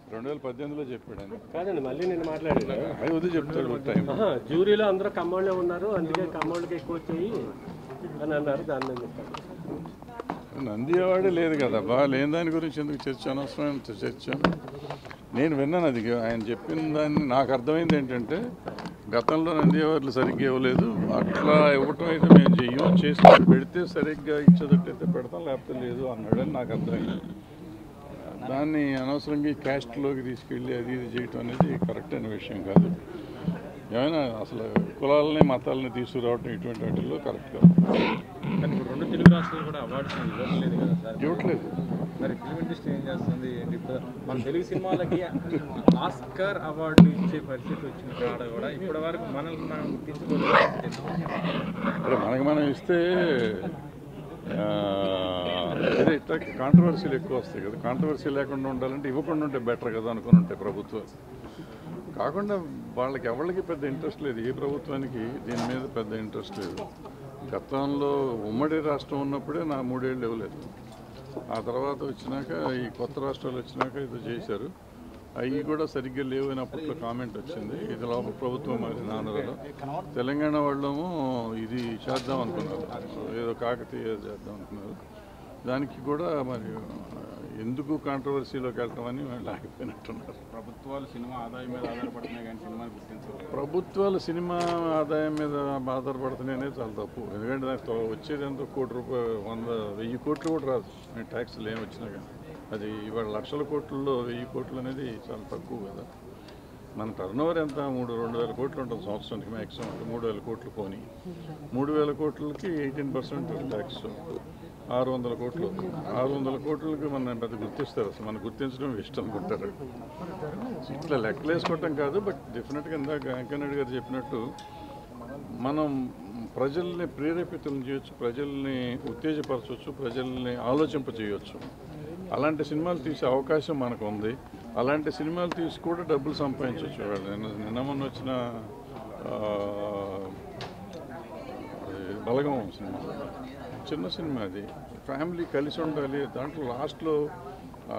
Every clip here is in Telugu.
రెండు వేల పద్దెనిమిదిలో చెప్పాడు ఆయన కాదండి మళ్ళీ నేను మాట్లాడాను అది వద్దు చెప్తాడు టైం ఆహా, జ్యూరీలో అందరూ కమ్మోళ్ళే ఉన్నారు అందుకే కమ్మోళ్ళకి ఎక్కువ వచ్చాయి అని అన్నారు దాని మీద చెప్తాను నంది అవార్డే లేదు కదా బా లేని దాని గురించి ఎందుకు చర్చ అనవసరమైన చర్చ నేను విన్నాను అది ఆయన చెప్పిన దాన్ని నాకు అర్థమైంది ఏంటంటే గతంలో నంది అవార్డులు సరిగ్గా ఇవ్వలేదు అట్లా ఇవ్వటం అయితే మేము చెయ్యం చేసి పెడితే సరిగ్గా ఇచ్చేటట్టయితే పెడతాం లేకపోతే లేదు అన్నాడని నాకు అర్థమైంది దాన్ని అనవసరంగా ఈ క్యాస్ట్లోకి తీసుకెళ్ళి అది ఇది చేయటం అనేది కరెక్ట్ అయిన విషయం కాదు ఏమైనా అసలు కులాలని మతాలని తీసుకురావటం ఇటువంటి వాటిల్లో కరెక్ట్ కాదు కానీ ఇప్పుడు రెండు తెలుగు రాష్ట్రాలు కూడా అవార్డ్స్ ఇవ్వట్లేదు కదా సార్ ఇవ్వట్లేదు మరి ఫిల్మ్ ఇండస్ట్రీ ఏం చేస్తుంది ఏంటి ఇప్పుడు మన తెలుగు సినిమాలకి ఆస్కర్ అవార్డులు ఇచ్చే పరిస్థితి వచ్చిన కాడ కూడా ఇప్పటి వరకు మనల్ని మనం గుర్తించుకోలేదు అరే మనకి మనం ఇస్తే ఆ, అదే ఇట్లా కాంట్రవర్సీలు ఎక్కువ వస్తాయి కదా కాంట్రవర్సీ లేకుండా ఉండాలంటే ఇవ్వకుండా ఉంటే బెటర్ కదా అనుకుని ఉంటాయి ప్రభుత్వం కాకుండా వాళ్ళకి ఎవరికి పెద్ద ఇంట్రెస్ట్ లేదు ఏ ప్రభుత్వానికి దీని మీద పెద్ద ఇంట్రెస్ట్ లేదు గతంలో ఉమ్మడి రాష్ట్రం ఉన్నప్పుడే నా మూడేళ్ళు ఇవ్వలేదు ఆ తర్వాత వచ్చినాక ఈ కొత్త రాష్ట్రాలు వచ్చినాక ఇది చేశారు అవి కూడా సరిగ్గా లేవు అని అప్పట్లో కామెంట్ వచ్చింది ఇది లోపల ప్రభుత్వం మరి ఆంధ్రలో తెలంగాణ వాళ్ళేమో ఇది చేద్దాం అనుకున్నారు ఏదో కాకతీయ చేద్దాం అనుకున్నారు దానికి కూడా మరి ఎందుకు కాంట్రవర్సీలోకి వెళ్ళటం అని వాళ్ళు ఆగిపోయినట్టున్నారు ప్రభుత్వాలు సినిమా ఆదాయం మీద ఆధారపడుతున్నాయి కానీ సినిమాని గుర్తించలేదు ప్రభుత్వాలు సినిమా ఆదాయం మీద ఆధారపడుతున్నాయనే చాలా తప్పు ఎందుకంటే దానికి తో- వచ్చేది ఎంతో కోటి రూపాయలు వంద వెయ్యి కోట్లు కూడా రాదు మీ ట్యాక్స్లు ఏమి వచ్చినా కానీ అది ఇవాళ లక్షల కోట్లలో వెయ్యి కోట్లు అనేది చాలా తక్కువ కదా మన టర్న్ ఓవర్ ఎంత మూడు రెండు వేల కోట్లు ఉంటుంది సంవత్సరానికి మ్యాక్సిమం అంటే మూడు వేల కోట్లు పోని మూడు వేల కోట్లకి ఎయిటీన్ పర్సెంట్ ట్యాక్స్ ఆరు వందల కోట్లు ఆరు వందల కోట్లకి మన పెద్ద గుర్తిస్తారు అసలు మనం గుర్తించడం ఇష్టం అనుకుంటారు ఇట్లా లెక్కలు వేసుకోవటం కాదు బట్ డెఫినెట్గా ఇందాక వెంకయ్యనాయుడు గారు చెప్పినట్టు మనం ప్రజల్ని ప్రేరేపితం చేయొచ్చు ప్రజల్ని ఉత్తేజపరచవచ్చు ప్రజల్ని ఆలోచింప చేయొచ్చు అలాంటి సినిమాలు తీసే అవకాశం మనకు ఉంది అలాంటి సినిమాలు తీసి కూడా డబ్బులు సంపాదించవచ్చు వాళ్ళు నిన్న నిన్న మొన్న వచ్చిన ఆ, అది బలగం సినిమా చిన్న సినిమా అది ఫ్యామిలీ కలిసి ఉండాలి దాంట్లో లాస్ట్లో ఆ,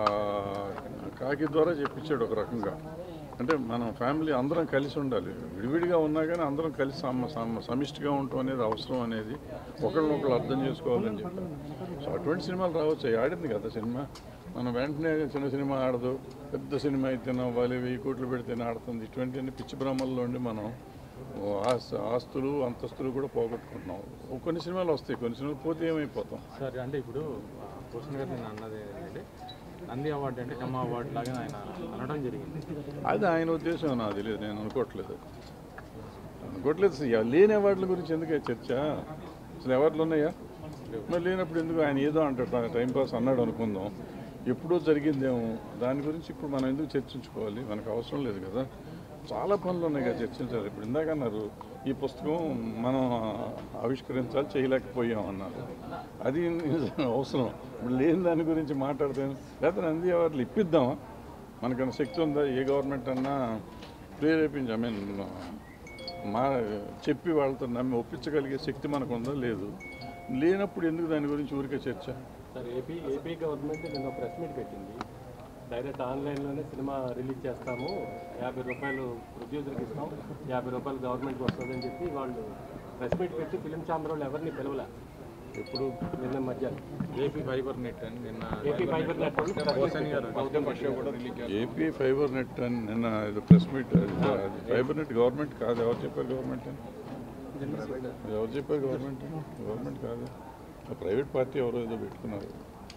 కాకి ద్వారా చెప్పించాడు ఒక రకంగా అంటే మనం ఫ్యామిలీ అందరం కలిసి ఉండాలి విడివిడిగా ఉన్నా కానీ అందరం కలిసి సమ సమ సమిష్టిగా ఉండటం అనేది అవసరం అనేది ఒకళ్ళనొకళ్ళు అర్థం చేసుకోవాలని చెప్పారు సో అటువంటి సినిమాలు రావచ్చు అవి ఆడింది కదా సినిమా మనం వెంటనే చిన్న సినిమా ఆడదు పెద్ద సినిమా అయితే నవ్వాలి వెయ్యి కోట్లు పెడితేనే ఆడుతుంది ఇటువంటివన్నీ పిచ్చి భ్రమల్లో ఉండి మనం ఓ ఆస్తి ఆస్తులు అంతస్తులు కూడా పోగొట్టుకుంటున్నాం ఓ కొన్ని సినిమాలు వస్తాయి కొన్ని సినిమాలు పోతే ఏమైపోతాం సార్ అంటే ఇప్పుడు భూషణ్ గారు నేను అన్నది ఏంటంటే నంది అవార్డు అంటే కమ్మ అవార్డు లాగా ఆయన అనడం జరిగింది అది ఆయన ఉద్దేశం నాకు తెలియదు నేను అనుకోవట్లేదు అనుకోవట్లేదు అసలు ఎవ- లేని అవార్డుల గురించి ఎందుకు చర్చ అసలు అవార్డులు ఉన్నాయా మరి లేనప్పుడు ఎందుకు ఆయన ఏదో అంటాడు టైం పాస్ అన్నాడు అనుకుందాం ఎప్పుడో జరిగిందేమో దాని గురించి ఇప్పుడు మనం ఎందుకు చర్చించుకోవాలి మనకు అవసరం లేదు కదా చాలా పనులు ఉన్నాయి కదా చర్చించాలి ఇప్పుడు ఇందాక అన్నారు ఈ పుస్తకం మనం ఆవిష్కరించాలి చేయలేకపోయాం అన్నారు అది నిజం అవసరం ఇప్పుడు లేని దాని గురించి మాట్లాడితే లేకపోతే నంది అవార్డులు ఇప్పిద్దామా మనకన్నా శక్తి ఉందా ఏ గవర్నమెంట్ అన్నా ప్రేరేపించి ఐ మీన్ మా చెప్పి వాళ్ళతో నమ్మి ఒప్పించగలిగే శక్తి మనకు ఉందా లేదు లేనప్పుడు ఎందుకు దాని గురించి ఊరికే చర్చ సార్ ఏపీ ఏపీ గవర్నమెంట్ నిన్న ప్రెస్ మీట్ పెట్టింది డైరెక్ట్ ఆన్లైన్లోనే సినిమా రిలీజ్ చేస్తాము యాభై రూపాయలు ప్రొడ్యూసర్కి ఇస్తాం యాభై రూపాయలు గవర్నమెంట్కి వస్తుందని చెప్పి వాళ్ళు ప్రెస్ మీట్ పెట్టి ఫిలిం ఛాంబర్ వాళ్ళు ఎవరిని పిలవలే ఎప్పుడు నిన్న మధ్యాహ్నం ఏపీ ఫైబర్ నెట్ అని నిన్న ఏపీ ఫైబర్ నెట్ వాళ్ళు press meet భూషణ్ గారు పెట్టారు. కూడా రిలీజ్ ఏపీ ఫైబర్ నెట్ అని నిన్న ఇది ప్రెస్ మీట్ అది ఫైబర్ నెట్ గవర్నమెంట్ కాదు ఎవరు చెప్పారు గవర్నమెంట్ అని ఎవరు చెప్పారు గవర్నమెంట్ గవర్నమెంట్ కాదు ప్రైవేట్ పార్టీ ఎవరో ఏదో పెట్టుకున్నారు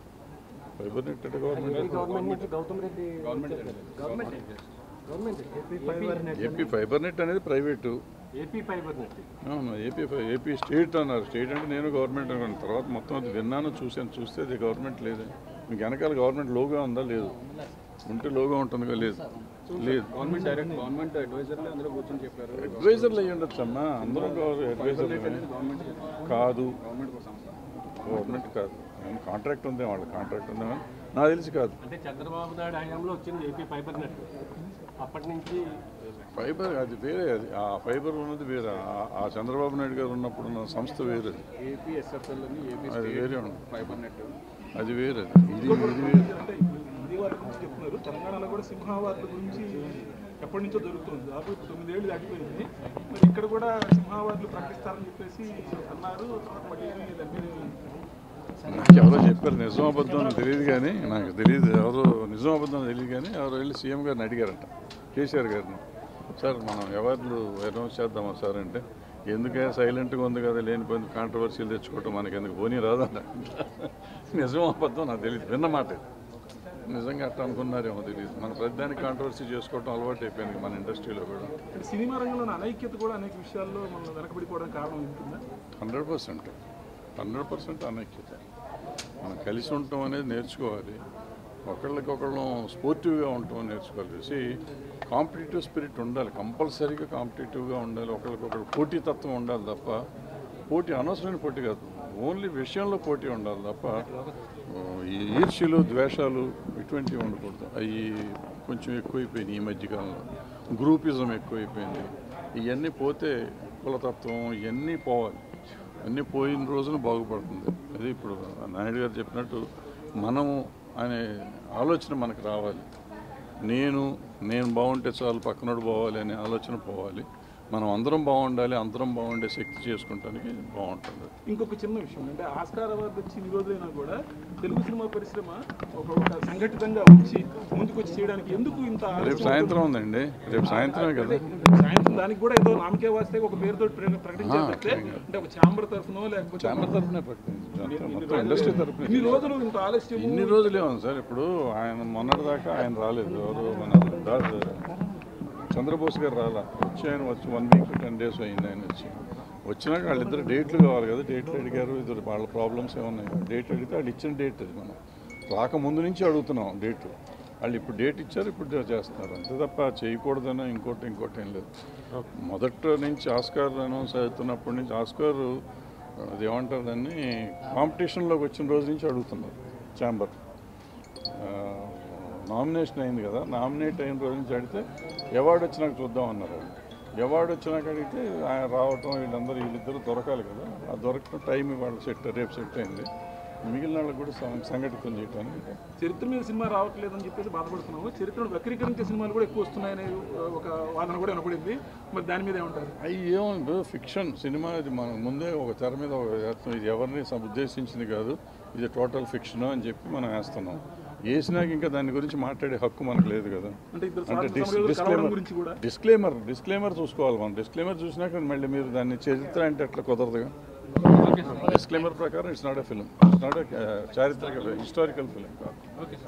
ఫైబర్ నెట్ అంటే ఏపీ గవర్నమెంట్ గవర్నమెంట్ నుంచి Gautam Reddy government government AP fibre net AP fibre net అనేది ప్రైవేటు ఏపీ ఫైబర్ నెట్ అవును ఏపీ ఫై- ఏపీ స్టేట్ అన్నారు స్టేట్ అంటే నేను గవర్నమెంట్ అనుకున్నాను తర్వాత మొత్తం అది విన్నాను చూశాను చూస్తే అది గవర్నమెంట్ లేదు మీకు వెనకాల గవర్నమెంట్ లోగా ఉందా లేదు ఉంటే లోగా ఉంటుందిగా లేదు లేదు గవర్నమెంట్ డైరెక్ట్ గవర్నమెంట్ అడ్వైజర్లే అందరూ కూర్చొని చెప్పారు అడ్వైజర్లు అయ్యి ఉండొచ్చు అమ్మా అందరూ అడ్వైజర్లు గవర్నమెంట్ కాదు గవర్నమెంట్ కోసం గవర్నమెంట్ కాదు కాంట్రాక్ట్ ఉంది వాళ్ళ కాంట్రాక్ట్ ఉందా నాకు తెలిసి కాదు అంటే చంద్రబాబు నాయుడు హయాంలో వచ్చింది ఏపీ ఫైబర్ నెట్ అప్పటి నుంచి ఫైబర్ అది వేరే అది ఆ ఫైబర్ ఉన్నది వేరే ఆ- ఆ చంద్రబాబు నాయుడు గారు ఉన్నప్పుడు ఉన్న సంస్థ వేరే అది. ఏపీ ఎస్ఎఫ్ఎల్ అని ఏపీ అది వేరే ఉంది ఫైబర్ నెట్ అది వేరే అది. ఇది ఇది వేరే అవార్డు గురించి చెప్తున్నారు తెలంగాణలో కూడా సింహ అవార్డు గురించి ఎప్పటి నుంచో జరుగుతుంది దాదాపు ఇప్పుడు తొమ్మిదేళ్ళు దాటిపోయింది మరి ఇక్కడ కూడా సింహ అవార్డులు ప్రకటిస్తారని చెప్పేసి అన్నారు తర్వాత మళ్ళీ దాని మీద నాకు ఎవరో చెప్పారు నిజం అబద్ధం అని తెలియదు కానీ నాకు తెలియదు ఎవరో నిజం అబద్ధం అని తెలియదు కానీ ఎవరో వెళ్ళి సీఎం గారిని అడిగారట కేసీఆర్ గారిని సార్ మనం అవార్డులు అనౌన్స్ చేద్దామా సార్ అంటే ఎందుకే సైలెంట్గా ఉంది కదా లేనిపోయింది కాంట్రవర్సీలు తెచ్చుకోవటం మనకి ఎందుకు పోనీ రాదంట నిజం అబద్ధం నాకు తెలియదు విన్నమాట ఇది. నిజంగా అట్లా అనుకున్నారేమో తెలియదు మన ప్రతిదానికి కాంట్రవర్సీ చేసుకోవటం అలవాటు అయిపోయింది మన ఇండస్ట్రీలో కూడా అంటే సినిమా రంగంలోని అనైక్యత కూడా అనేక విషయాల్లో మనం వెనకబడిపోవడానికి కారణం ఉంటుందా హండ్రెడ్ పర్సెంట్ హండ్రెడ్ పర్సెంట్ అనైక్యత మనం కలిసి ఉండటం అనేది నేర్చుకోవాలి ఒకళ్ళకొకళ్ళం స్పోర్టివ్గా ఉండటం నేర్చుకోవాలి చూసి కాంపిటేటివ్ స్పిరిట్ ఉండాలి కంపల్సరీగా కాంపిటేటివ్గా ఉండాలి ఒకళ్ళకొకళ్ళు పోటీతత్వం ఉండాలి తప్ప పోటీ అనవసరమైన పోటీ కాదు ఓన్లీ విషయంలో పోటీ ఉండాలి తప్ప ఆ, ఈ ఈర్ష్యలు ద్వేషాలు ఇటువంటివి ఉండకూడదు అవి కొంచెం ఎక్కువైపోయినాయి ఈ మధ్యకాలంలో గ్రూపిజం ఎక్కువైపోయింది ఇవన్నీ పోతే కులతత్వం ఇవన్నీ పోవాలి అన్నీ పోయిన రోజున బాగుపడుతుంది అది ఇప్పుడు నాయుడు గారు చెప్పినట్టు మనము అనే ఆలోచన మనకు రావాలి నేను నేను బాగుంటే చాలు పక్కనోడు పోవాలి అనే ఆలోచన పోవాలి మనం అందరం బాగుండాలి అందరం బాగుండే శక్తి చేసుకుంటానికి బాగుంటుంది ఇంకొక చిన్న విషయం అంటే ఆస్కార్ అవార్డు వచ్చి ఇన్ని రోజులైనా కూడా తెలుగు సినిమా పరిశ్రమ ఒక ఒక సంఘటితంగా వచ్చి ముందుకు వచ్చి చేయడానికి ఎందుకు ఇంత రేపు ఆలస్యం సాయంత్రం ఉందండి రేపు సాయంత్రమే కదా సాయంత్రం దానికి కూడా ఏదో నామకే వాస్తే ఒక పేరుతో ప్ర- ప్రకటించారు తప్పితే అంటే ఒక ఛాంబర్ తరఫునో లేకపోతే ఛాంబర్ తరఫునే ప్రకటించారు మొత్తం ఇండస్ట్రీ తరఫున ఇన్ని రోజులు ఇంత ఆలస్యం ఇన్ని రోజులే ఉంది సార్ ఇప్పుడు ఆయన మొన్నటిదాకా ఆయన రాలేదు ఎవరు మన దా- చంద్రబోస్ గారు రాలా వచ్చి ఆయన వచ్చి వన్ వీక్ టెన్ డేస్ అయింది ఆయన వచ్చి వచ్చినాక వాళ్ళిద్దరు డేట్లు కావాలి కదా డేట్లు అడిగారు ఇద్దరు వాళ్ళ ప్రాబ్లమ్స్ ఏమున్నాయి డేట్ అడిగితే వాళ్ళు ఇచ్చిన డేట్ అది మనం రాకముందు నుంచి అడుగుతున్నాం డేట్ వాళ్ళు ఇప్పుడు డేట్ ఇచ్చారు ఇప్పుడు చేస్తున్నారు అంతే తప్ప చేయకూడదనో ఇంకోటి ఇంకోటి ఏం లేదు మొదట నుంచి ఆస్కార్ అనౌన్స్ అవుతున్నప్పటి నుంచి ఆస్కార్ అది ఏమంటారు దాన్ని కాంపిటీషన్లోకి వచ్చిన రోజు నుంచి అడుగుతున్నారు ఛాంబర్ నామినేషన్ అయింది కదా నామినేట్ అయిన రోజు నుంచి అడిగితే అవార్డు వచ్చినాక చూద్దాం అన్నారు వాళ్ళు అవార్డు వచ్చినాక అడిగితే ఆయన రావటం వీళ్ళందరూ వీళ్ళిద్దరూ దొరకాలి కదా ఆ దొరకటం టైం వాళ్ళు సెట్ రేపు సెట్ అయింది మిగిలిన వాళ్ళకి కూడా సం- సంఘటితం చేయడానికి చరిత్ర మీద సినిమా రావట్లేదని చెప్పేసి బాధపడుతున్నాము చరిత్రను వక్రీకరించే సినిమాలు కూడా ఎక్కువ వస్తున్నాయనే ఒక వాదన కూడా వినపడింది మరి దాని మీద ఏమంటారు అవి ఏమో ఫిక్షన్ సినిమా ఇది మన ముందే ఒక తెర మీద ఒక వేస్తాం ఇది ఎవరిని సం- ఉద్దేశించింది కాదు ఇది టోటల్ ఫిక్షన్ అని చెప్పి మనం వేస్తున్నాం వేసినాక ఇంకా దాని గురించి మాట్లాడే హక్కు మనకు లేదు కదా అంటే ఇద్దరు అంటే స్వాతంత్ర డిస్- సమరయోధులు కలవడం డిస్క్లైమర్ గురించి కూడా డిస్క్లైమర్ డిస్క్లైమర్ చూసుకోవాలి మనం డిస్క్లైమర్ చూసినాక మళ్ళీ మీరు దాన్ని చరిత్ర అంటే ఎట్లా కుదరదుగా డిస్క్లైమర్ ప్రకారం it's not a film it's not a చారిత్రక హిస్టారికల్ ఫిలిం కాదు